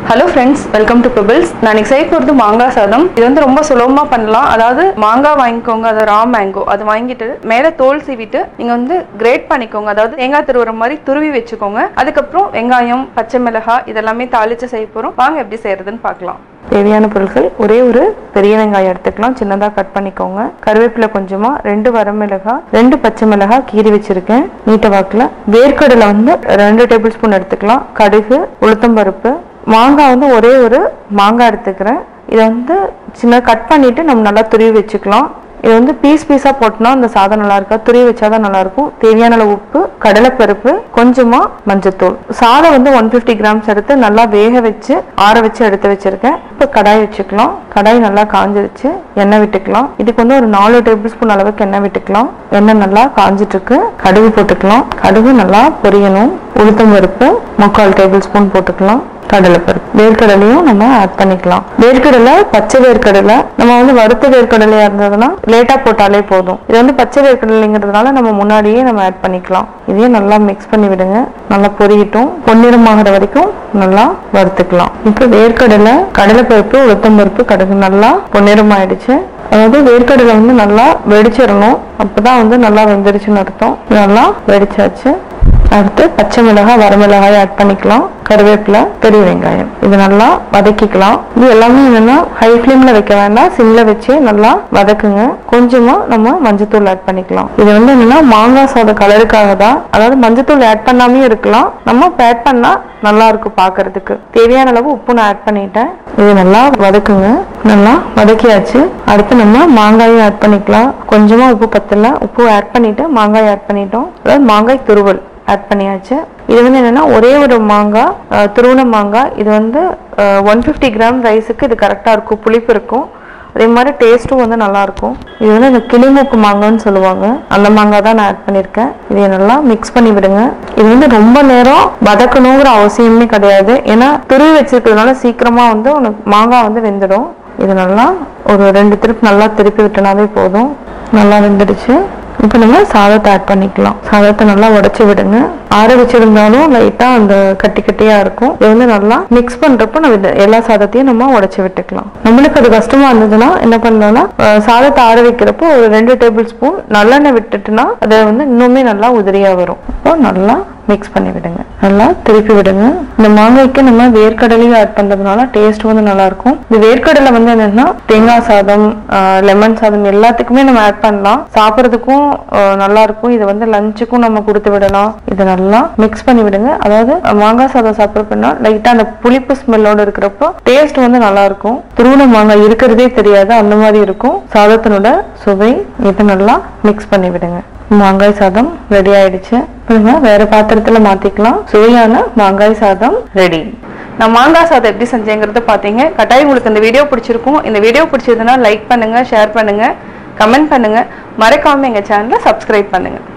hello friends welcome to Pebbles நான் இன்னைக்கு செய்ய போகிறது மாங்காய் சாதம் இது வந்து ரொம்ப சுலபமாக பண்ணலாம் அதாவது மாங்காய் வாங்கிக்கோங்க அது ரா மேங்கோ அது வாங்கிட்டு மேலே தோல் சீவிட்டு நீங்கள் வந்து கிரேட் பண்ணிக்கோங்க அதாவது தேங்காய் துருவுற மாதிரி துருவி வச்சுக்கோங்க அதுக்கப்புறம் வெங்காயம் பச்சை மிளகாய் இதெல்லாமே தாளித்து செய்ய போகிறோம் வாங்க எப்படி செய்யறதுன்னு பார்க்கலாம் தேவையான பொருட்கள் ஒரே ஒரு பெரிய வெங்காயம் எடுத்துக்கலாம் சின்னதாக கட் பண்ணிக்கோங்க கருவேப்பிலை கொஞ்சமாக ரெண்டு வரமிளகாய் ரெண்டு பச்சை மிளகாய் கீறி வச்சிருக்கேன் நீட்ட வாக்கில் வேர்க்கடலை வந்து ரெண்டு டேபிள் ஸ்பூன் எடுத்துக்கலாம் கடுகு உளுத்தம்பருப்பு மாங்காய் வந்து ஒரே ஒரு மாங்காய் எடுத்துக்கிறேன் இதை வந்து சின்ன கட் பண்ணிட்டு நம்ம நல்லா துருவி வச்சுக்கலாம் இது வந்து பீஸ் பீஸாக போட்டோம்னா அந்த சாதம் நல்லா இருக்கா துருவி வச்சாதான் நல்லா இருக்கும் தேவையான அளவு உப்பு கடலைப்பருப்பு கொஞ்சமா மஞ்சத்தூள் சாதம் வந்து ஒன் ஃபிஃப்டி கிராம்ஸ் எடுத்து நல்லா வேக வச்சு ஆற வச்சு எடுத்து வச்சிருக்கேன் இப்போ கடாய் வச்சுக்கலாம் கடாய் நல்லா காஞ்சிருச்சு எண்ணெய் விட்டுக்கலாம் இதுக்கு வந்து ஒரு நாலு டேபிள் ஸ்பூன் அளவுக்கு எண்ணெய் விட்டுக்கலாம் எண்ணெய் நல்லா காஞ்சிட்டு இருக்கு கடுகு போட்டுக்கலாம் கடுகு நல்லா பொரியணும் உளுத்தம் பருப்பு முக்கால் டேபிள் ஸ்பூன் போட்டுக்கலாம் கடலைப்பருப்பு வேர்க்கடலையும் நம்ம ஆட் பண்ணிக்கலாம் வேர்க்கடலை பச்சை வேர்க்கடலை நம்ம வந்து வறுத்த வேர்க்கடலையா இருந்ததுன்னா லேட்டா போட்டாலே போதும் இது வந்து பச்சை வேர்க்கடலைங்கிறதுனால நம்ம முன்னாடியே நம்ம ஆட் பண்ணிக்கலாம் இதையும் நல்லா மிக்ஸ் பண்ணி விடுங்க நல்லா பொரியட்டும் பொன்னிறமாகிற வரைக்கும் நல்லா வறுத்துக்கலாம் இப்போ வேர்க்கடலை கடலைப்பருப்பு உளுத்தம்பருப்பு கடுகு நல்லா பொன்னிறமாயிடுச்சு அதாவது வேர்க்கடலை வந்து நல்லா வெடிச்சிடணும் அப்பதான் வந்து நல்லா வெந்துருச்சுன்னு அர்த்தம் நல்லா வெடிச்சாச்சு அடுத்து பச்சை மிளகாய் வரமிளகாய் ஆட் பண்ணிக்கலாம் கருவேப்பிலை பெரிய வெங்காயம் இது நல்லா வதக்கிக்கலாம் இது எல்லாமே என்னன்னா ஹை ஃப்ளேம்ல வைக்க வேண்டாம் சிம்ல வச்சு நல்லா வதக்குங்க கொஞ்சமா நம்ம மஞ்சத்தூள் ஆட் பண்ணிக்கலாம் இது வந்து என்னன்னா மாங்காய் சாதம் கலருக்காக தான் அதாவது மஞ்சத்தூள் ஆட் பண்ணாமே இருக்கலாம் நம்ம ஆட் பண்ணா நல்லா இருக்கும் பார்க்கிறதுக்கு தேவையான அளவு உப்பு நான் ஆட் பண்ணிட்டேன் இது நல்லா வதக்குங்க நல்லா வதக்கியாச்சு அடுத்து நம்ம மாங்காயும் ஆட் பண்ணிக்கலாம் கொஞ்சமா உப்பு பத்தல உப்பு ஆட் பண்ணிட்டு மாங்காய் ஆட் பண்ணிட்டோம் அதாவது மாங்காய் துருவல் ஆட் பண்ணியாச்சு இது வந்து என்னன்னா ஒரே ஒரு மாங்காய் அஹ், துருவன மாங்காய் இது வந்து ஒன் ஃபிஃப்டி கிராம் ரைஸுக்கு இது கரெக்டாக இருக்கும் புளிப்பு இருக்கும் அதே மாதிரி டேஸ்ட்டும் வந்து நல்லா இருக்கும் இது வந்து இந்த கிளிமூக்கு மாங்கான்னு சொல்லுவாங்க அந்த மாங்காய் தான் நான் ஆட் பண்ணியிருக்கேன் இதை நல்லா மிக்ஸ் பண்ணி விடுங்க இது வந்து ரொம்ப நேரம் வதக்கணுங்கிற அவசியமே கிடையாது ஏன்னா துருவி வச்சிருக்கிறதுனால சீக்கிரமா வந்து உனக்கு மாங்காய் வந்து வெந்துடும் இது நல்லா ஒரு ரெண்டு திருப்பி நல்லா திருப்பி விட்டனாவே போதும் நல்லா வெந்துடுச்சு இப்போ நம்ம சாதத்தை ஆட் பண்ணிக்கலாம் சாதத்தை நல்லா உடைச்சு விடுங்க ஆற வச்சிருந்தாலும் லைட்டா அந்த கட்டி கட்டியா இருக்கும் இது வந்து நல்லா மிக்ஸ் பண்றப்போ நம்ம இது எல்லா சாதத்தையும் நம்ம உடைச்சு விட்டுக்கலாம் நம்மளுக்கு அது கஷ்டமா இருந்ததுன்னா என்ன பண்ணலாம்னா அஹ், சாதத்தை ஆற வைக்கிறப்போ ஒரு ரெண்டு டேபிள் ஸ்பூன் நல்லெண்ணெய் விட்டுட்டுனா அது வந்து இன்னுமே நல்லா உதிரியா வரும் அப்போ நல்லா மிக்ஸ் பண்ணி விடுங்க நல்லா திருப்பி விடுங்க இந்த மாங்காய்க்கு நம்ம வேர்க்கடலையும் ஆட் பண்றதுனால டேஸ்ட் வந்து நல்லா இருக்கும் இந்த வேர்க்கடலை வந்து என்னன்னா தேங்காய் சாதம் லெமன் சாதம் எல்லாத்துக்குமே நம்ம ஆட் பண்ணலாம் சாப்பிட்றதுக்கும் நல்லா இருக்கும் இதை வந்து லஞ்சுக்கும் நம்ம கொடுத்து விடலாம் இதை நல்லா மிக்ஸ் பண்ணி விடுங்க அதாவது அஹ், மாங்காய் சாதம் சாப்பிட்றப்பன்னா லைட்டா அந்த புளிப்பு ஸ்மெல்லோட இருக்கிறப்போ டேஸ்ட் வந்து நல்லா இருக்கும் துருவன மாங்காய் இருக்கிறதே தெரியாது அந்த மாதிரி இருக்கும் சாதத்தினோட சுவை இதை நல்லா மிக்ஸ் பண்ணி விடுங்க மாங்காய் சாதம் ரெடி ஆயிடுச்சு இப்ப நம்ம வேற பாத்திரத்துல மாத்திக்கலாம் சுவையான மாங்காய் சாதம் ரெடி நான் மாங்காய் சாதம் எப்படி செஞ்சேங்கிறத பார்த்தீங்க கட்டாயம் உங்களுக்கு இந்த வீடியோ பிடிச்சிருக்கும் இந்த வீடியோ பிடிச்சதுன்னா லைக் பண்ணுங்க ஷேர் பண்ணுங்க கமெண்ட் பண்ணுங்க மறக்காம எங்க சேனலை சப்ஸ்கிரைப் பண்ணுங்க